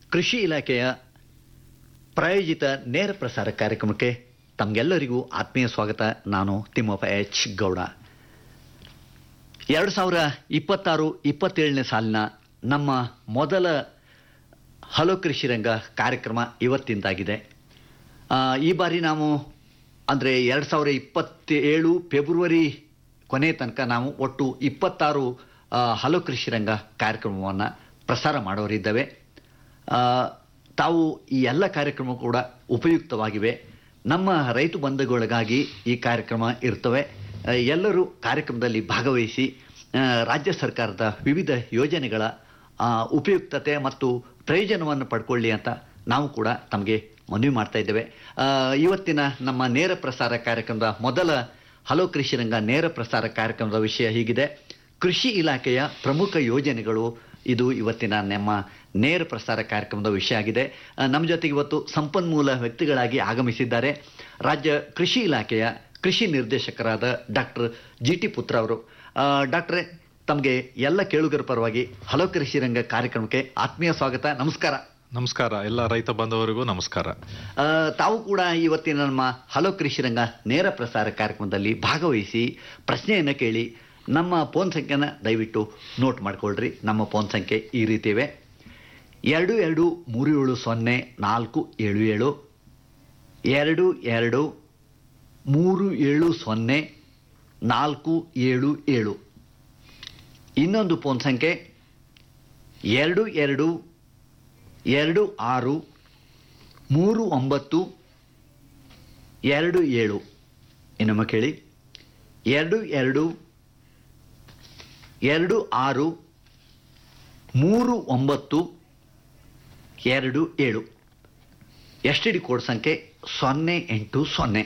ಕೃಷಿ ಇಲಾಖೆಯ ಪ್ರಾಯೋಜಿತ ನೇರ ಪ್ರಸಾರ ಕಾರ್ಯಕ್ರಮಕ್ಕೆ ತಮಗೆಲ್ಲರಿಗೂ ಆತ್ಮೀಯ ಸ್ವಾಗತ ನಾನು ತಿಮ್ಮಪ್ಪ ಎಚ್ ಗೌಡ ಎರಡು ಸಾವಿರ ಇಪ್ಪತ್ತಾರು ಇಪ್ಪತ್ತೇಳನೇ ಸಾಲಿನ ನಮ್ಮ ಮೊದಲ ಹಲೋ ಕೃಷಿ ರಂಗ ಕಾರ್ಯಕ್ರಮ ಇವತ್ತಿಂದಾಗಿದೆ ಆ, ಈ ಬಾರಿ ನಾವು ಅಂದರೆ ಎರಡು ಸಾವಿರ ಇಪ್ಪತ್ತೇಳು ಫೆಬ್ರವರಿ ಕೊನೆ ತನಕ ನಾವು ಒಟ್ಟು ಇಪ್ಪತ್ತಾರು ಆ, ಹಲೋ ಕೃಷಿ ರಂಗ ಕಾರ್ಯಕ್ರಮವನ್ನು ಪ್ರಸಾರ ಮಾಡೋರಿದ್ದೇವೆ ಆ, ತಾವು ಈ ಎಲ್ಲ ಕಾರ್ಯಕ್ರಮ ಕೂಡ ಉಪಯುಕ್ತವಾಗಿವೆ ನಮ್ಮ ರೈತ ಬಂಧುಗಳಿಗಾಗಿ ಈ ಕಾರ್ಯಕ್ರಮ ಇರ್ತವೆ ಆ, ಎಲ್ಲರೂ ಕಾರ್ಯಕ್ರಮದಲ್ಲಿ ಭಾಗವಹಿಸಿ ಆ, ರಾಜ್ಯ ಸರ್ಕಾರದ ವಿವಿಧ ಯೋಜನೆಗಳ ಆ, ಉಪಯುಕ್ತತೆ ಮತ್ತು ಪ್ರಯೋಜನವನ್ನು ಪಡ್ಕೊಳ್ಳಿ ಅಂತ ನಾವು ಕೂಡ ತಮಗೆ ಮನವಿ ಮಾಡ್ತಾ ಇದ್ದೇವೆ ಆ, ಇವತ್ತಿನ ನಮ್ಮ ನೇರ ಪ್ರಸಾರ ಕಾರ್ಯಕ್ರಮದ ಮೊದಲ ಹಲೋ ಕೃಷಿ ರಂಗ ನೇರ ಪ್ರಸಾರ ಕಾರ್ಯಕ್ರಮದ ವಿಷಯ ಹೀಗಿದೆ ಕೃಷಿ ಇಲಾಖೆಯ ಪ್ರಮುಖ ಯೋಜನೆಗಳು ಇದು ಇವತ್ತಿನ ನಮ್ಮ ನೇರ ಪ್ರಸಾರ ಕಾರ್ಯಕ್ರಮದ ವಿಷಯ ಆಗಿದೆ ಆ, ನಮ್ಮ ಜೊತೆಗೆ ಇವತ್ತು ಸಂಪನ್ಮೂಲ ವ್ಯಕ್ತಿಗಳಾಗಿ ಆಗಮಿಸಿದ್ದಾರೆ ರಾಜ್ಯ ಕೃಷಿ ಇಲಾಖೆಯ ಕೃಷಿ ನಿರ್ದೇಶಕರಾದ ಡಾಕ್ಟರ್ ಜಿ ಟಿ ಪುತ್ರ ಅವರು ಆ, ಡಾಕ್ಟ್ರೇ ತಮಗೆ ಎಲ್ಲ ಕೇಳುಗರ ಪರವಾಗಿ ಹಲೋ ಕೃಷಿ ರಂಗ ಕಾರ್ಯಕ್ರಮಕ್ಕೆ ಆತ್ಮೀಯ ಸ್ವಾಗತ ನಮಸ್ಕಾರ ನಮಸ್ಕಾರ ಎಲ್ಲ ರೈತ ಬಾಂಧವರಿಗೂ ನಮಸ್ಕಾರ ಆ, ತಾವು ಕೂಡ ಇವತ್ತಿನ ನಮ್ಮ ಹಲೋ ಕೃಷಿ ರಂಗ ನೇರ ಪ್ರಸಾರ ಕಾರ್ಯಕ್ರಮದಲ್ಲಿ ಭಾಗವಹಿಸಿ ಪ್ರಶ್ನೆಯನ್ನು ಕೇಳಿ ನಮ್ಮ ಫೋನ್ ಸಂಖ್ಯೆನ ದಯವಿಟ್ಟು ನೋಟ್ ಮಾಡ್ಕೊಳ್ರಿ ನಮ್ಮ ಫೋನ್ ಸಂಖ್ಯೆ ಈ ರೀತಿ ಇವೆ ಎರಡು ಎರಡು ಮೂರು ಏಳು ಸೊನ್ನೆ ನಾಲ್ಕು ಏಳು ಏಳು ಎರಡು ಎರಡು ಮೂರು ಏಳು ಸೊನ್ನೆ ನಾಲ್ಕು ಏಳು ಏಳು ಇನ್ನೊಂದು ಫೋನ್ ಸಂಖ್ಯೆ ಎರಡು ಎರಡು ಎರಡು ಆರು ಮೂರು ಒಂಬತ್ತು ಎರಡು ಏಳು ಇನ್ನೊಮ್ಮೆ ಕೇಳಿ ಎರಡು ಎರಡು ಎರಡು ಆರು ಮೂರು ಒಂಬತ್ತು ಎರಡು ಏಳು ಎಸ್ ಟಿ ಡಿ ಕೋಡ್ ಸಂಖ್ಯೆ ಸೊನ್ನೆ ಎಂಟು ಸೊನ್ನೆ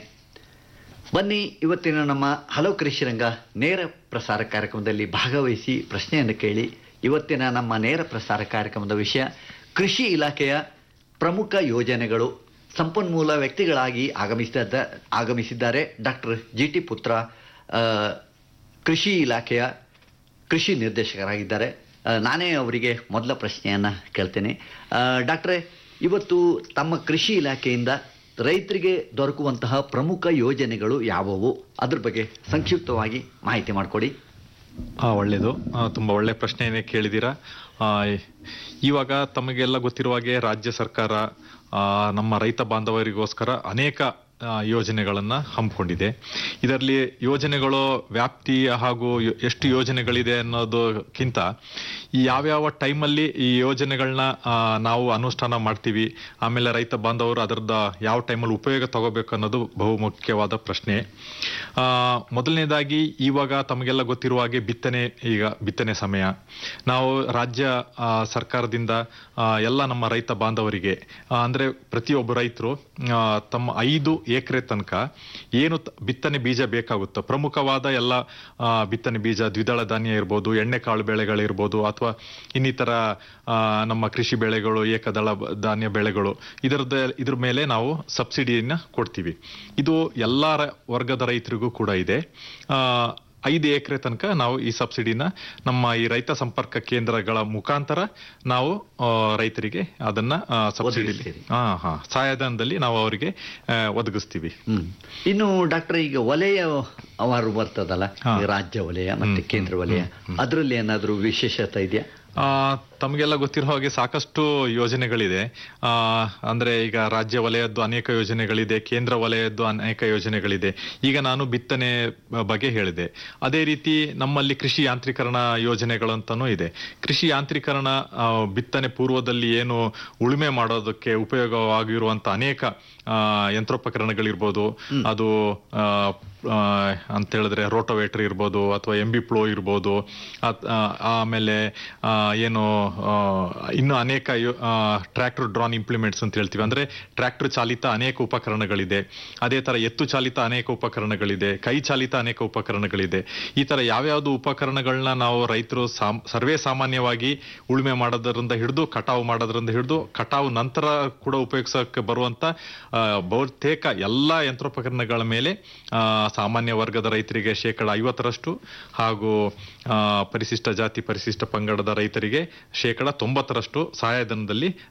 ಬನ್ನಿ ಇವತ್ತಿನ ನಮ್ಮ ಹಲವು ಕೃಷಿ ರಂಗ ನೇರ ಪ್ರಸಾರ ಕಾರ್ಯಕ್ರಮದಲ್ಲಿ ಭಾಗವಹಿಸಿ ಪ್ರಶ್ನೆಯನ್ನು ಕೇಳಿ ಇವತ್ತಿನ ನಮ್ಮ ನೇರ ಪ್ರಸಾರ ಕಾರ್ಯಕ್ರಮದ ವಿಷಯ ಕೃಷಿ ಇಲಾಖೆಯ ಪ್ರಮುಖ ಯೋಜನೆಗಳು ಸಂಪನ್ಮೂಲ ವ್ಯಕ್ತಿಗಳಾಗಿ ಆಗಮಿಸಿದ ಆಗಮಿಸಿದ್ದಾರೆ ಡಾಕ್ಟರ್ ಜಿ ಟಿ ಪುತ್ರ ಆ, ಕೃಷಿ ಇಲಾಖೆಯ ಕೃಷಿ ನಿರ್ದೇಶಕರಾಗಿದ್ದಾರೆ ಆ, ನಾನೇ ಅವರಿಗೆ ಮೊದಲ ಪ್ರಶ್ನೆಯನ್ನು ಕೇಳ್ತೇನೆ ಆ, ಡಾಕ್ಟ್ರೇ ಇವತ್ತು ತಮ್ಮ ಕೃಷಿ ಇಲಾಖೆಯಿಂದ ರೈತರಿಗೆ ದೊರಕುವಂತಹ ಪ್ರಮುಖ ಯೋಜನೆಗಳು ಯಾವುವು ಅದ್ರ ಬಗ್ಗೆ ಸಂಕ್ಷಿಪ್ತವಾಗಿ ಮಾಹಿತಿ ಮಾಡಿಕೊಡಿ ಆ, ಒಳ್ಳೇದು ಆ, ತುಂಬಾ ಒಳ್ಳೆ ಪ್ರಶ್ನೆಯನ್ನೇ ಕೇಳಿದ್ದೀರಾ ಆ, ಇವಾಗ ತಮಗೆಲ್ಲ ಗೊತ್ತಿರುವ ಹಾಗೆ ರಾಜ್ಯ ಸರ್ಕಾರ ಆ, ನಮ್ಮ ರೈತ ಬಾಂಧವರಿಗೋಸ್ಕರ ಅನೇಕ ಆ, ಯೋಜನೆಗಳನ್ನ ಹಮ್ಮಿಕೊಂಡಿದೆ ಇದರಲ್ಲಿ ಯೋಜನೆಗಳು ವ್ಯಾಪ್ತಿ ಹಾಗೂ ಯೋ- ಎಷ್ಟು ಯೋಜನೆಗಳಿದೆ ಅನ್ನೋದಕ್ಕಿಂತ ಈ ಯಾವ್ಯಾವ ಟೈಮಲ್ಲಿ ಈ ಯೋಜನೆಗಳನ್ನ ನಾವು ಅನುಷ್ಠಾನ ಮಾಡ್ತೀವಿ ಆಮೇಲೆ ರೈತ ಬಾಂಧವರು ಅದರದ ಯಾವ ಟೈಮಲ್ಲಿ ಉಪಯೋಗ ತಗೋಬೇಕು ಅನ್ನೋದು ಬಹು ಮುಖ್ಯವಾದ ಪ್ರಶ್ನೆ ಆ, ಮೊದಲನೇದಾಗಿ ಇವಾಗ ತಮಗೆಲ್ಲ ಗೊತ್ತಿರುವ ಹಾಗೆ ಬಿತ್ತನೆ ಈಗ ಬಿತ್ತನೆ ಸಮಯ ನಾವು ರಾಜ್ಯ ಆ, ಸರ್ಕಾರದಿಂದ ಆ, ಎಲ್ಲ ನಮ್ಮ ರೈತ ಬಾಂಧವರಿಗೆ ಆ, ಅಂದ್ರೆ ಪ್ರತಿಯೊಬ್ಬ ರೈತರು ಆ, ತಮ್ಮ ಐದು ಎಕರೆ ತನಕ ಏನು ತ- ಬಿತ್ತನೆ ಬೀಜ ಬೇಕಾಗುತ್ತೋ ಪ್ರಮುಖವಾದ ಎಲ್ಲ ಆ, ಬಿತ್ತನೆ ಬೀಜ ದ್ವಿದಳ ಧಾನ್ಯ ಇರ್ಬೋದು ಎಣ್ಣೆಕಾಳು ಬೆಳೆಗಳಿರ್ಬೋದು ಅಥವಾ ಇನ್ನಿತರ ಆ, ನಮ್ಮ ಕೃಷಿ ಬೆಳೆಗಳು ಏಕದಳ ಬ- ಧಾನ್ಯ ಬೆಳೆಗಳು ಇದರದ ಇದ್ರ ಮೇಲೆ ನಾವು ಸಬ್ಸಿಡಿಯನ್ನ ಕೊಡ್ತೀವಿ ಇದು ಎಲ್ಲಾ ರ- ವರ್ಗದ ರೈತರಿಗೂ ಕೂಡ ಇದೆ ಆ, ಐದು ಎಕರೆ ತನಕ ನಾವು ಈ ಸಬ್ಸಿಡಿನ ನಮ್ಮ ಈ ರೈತ ಸಂಪರ್ಕ ಕೇಂದ್ರಗಳ ಮುಖಾಂತರ ನಾವು ಆ, ರೈತರಿಗೆ ಅದನ್ನ ಆ, ಸಬ್ಸಿಡಿ ಒದಗಿಸ್ತೀರಿ. ಹಾ ಹಾ ಸಹಾಯಧನದಲ್ಲಿ ನಾವು ಅವರಿಗೆ ಆ, ಒದಗಿಸ್ತೀವಿ ಹ್ಮ್ ಇನ್ನು ಡಾಕ್ಟರ್ ಈಗ ವಲಯ ಅವರು ಬರ್ತದಲ್ಲ ಹಾ. ಈ ರಾಜ್ಯ ವಲಯ ಮತ್ತೆ ಕೇಂದ್ರ ವಲಯ ಅದರಲ್ಲಿ ಏನಾದರೂ ವಿಶೇಷತೆ ಇದೆಯಾ ಆ, ತಮಗೆಲ್ಲ ಗೊತ್ತಿರೋ ಹಾಗೆ ಸಾಕಷ್ಟು ಯೋಜನೆಗಳಿದೆ ಆ, ಅಂದ್ರೆ ಈಗ ರಾಜ್ಯ ವಲಯದ್ದು ಅನೇಕ ಯೋಜನೆಗಳಿದೆ ಕೇಂದ್ರ ವಲಯದ್ದು ಅನೇಕ ಯೋಜನೆಗಳಿದೆ ಈಗ ನಾನು ಬಿತ್ತನೆ ಬಗ್ಗೆ ಹೇಳಿದೆ ಅದೇ ರೀತಿ ನಮ್ಮಲ್ಲಿ ಕೃಷಿ ಯಾಂತ್ರೀಕರಣ ಯೋಜನೆಗಳಂತನೂ ಇದೆ ಕೃಷಿ ಯಾಂತ್ರೀಕರಣ ಆ, ಬಿತ್ತನೆ ಪೂರ್ವದಲ್ಲಿ ಏನು ಉಳುಮೆ ಮಾಡೋದಕ್ಕೆ ಉಪಯೋಗವಾಗಿರುವಂತ ಅನೇಕ ಆ, ಯಂತ್ರೋಪಕರಣಗಳಿರ್ಬೋದು ಅದು ಆ, ಆ, ಅಂತ ಹೇಳಿದ್ರೆ ರೋಟೋವೇಟರ್ ಇರ್ಬೋದು ಅಥವಾ ಎಂ ಬಿ ಪ್ಲೋ ಇರ್ಬೋದು ಅತ್- ಆ, ಆಮೇಲೆ ಆ, ಏನು ಆ, ಇನ್ನು ಅನೇಕ ಟ್ರ್ಯಾಕ್ಟರ್ ಡ್ರಾನ್ ಇಂಪ್ಲಿಮೆಂಟ್ಸ್ ಅಂತ ಹೇಳ್ತೀವಿ ಅಂದ್ರೆ ಟ್ರ್ಯಾಕ್ಟರ್ ಚಾಲಿತ ಅನೇಕ ಉಪಕರಣಗಳಿದೆ ಅದೇ ತರ ಎತ್ತು ಚಾಲಿತ ಅನೇಕ ಉಪಕರಣಗಳಿದೆ ಕೈ ಚಾಲಿತ ಅನೇಕ ಉಪಕರಣಗಳಿದೆ ಈ ತರ ಯಾವ್ಯಾವ್ದು ಉಪಕರಣಗಳನ್ನ ನಾವು ರೈತರು ಸಾಮ್ ಸರ್ವೇ ಸಾಮಾನ್ಯವಾಗಿ ಉಳುಮೆ ಮಾಡೋದ್ರಿಂದ ಹಿಡಿದು ಕಟಾವು ಮಾಡೋದ್ರಿಂದ ಹಿಡಿದು ಕಟಾವು ನಂತರ ಕೂಡ ಉಪಯೋಗಿಸಕ್ಕೆ ಬರುವಂತ ಆ, ಬಹುತೇಕ ಎಲ್ಲಾ ಯಂತ್ರೋಪಕರಣಗಳ ಮೇಲೆ ಆ, ಸಾಮಾನ್ಯ ವರ್ಗದ ರೈತರಿಗೆ ಶೇಕಡ ಐವತ್ತರಷ್ಟು ಹಾಗೂ ಆ, ಪರಿಶಿಷ್ಟ ಜಾತಿ ಪರಿಶಿಷ್ಟ ಪಂಗಡದ ರೈತರಿಗೆ ಶೇಕಡ ತೊಂಬತ್ತರಷ್ಟು ಸಹಾಯಧನದಲ್ಲಿ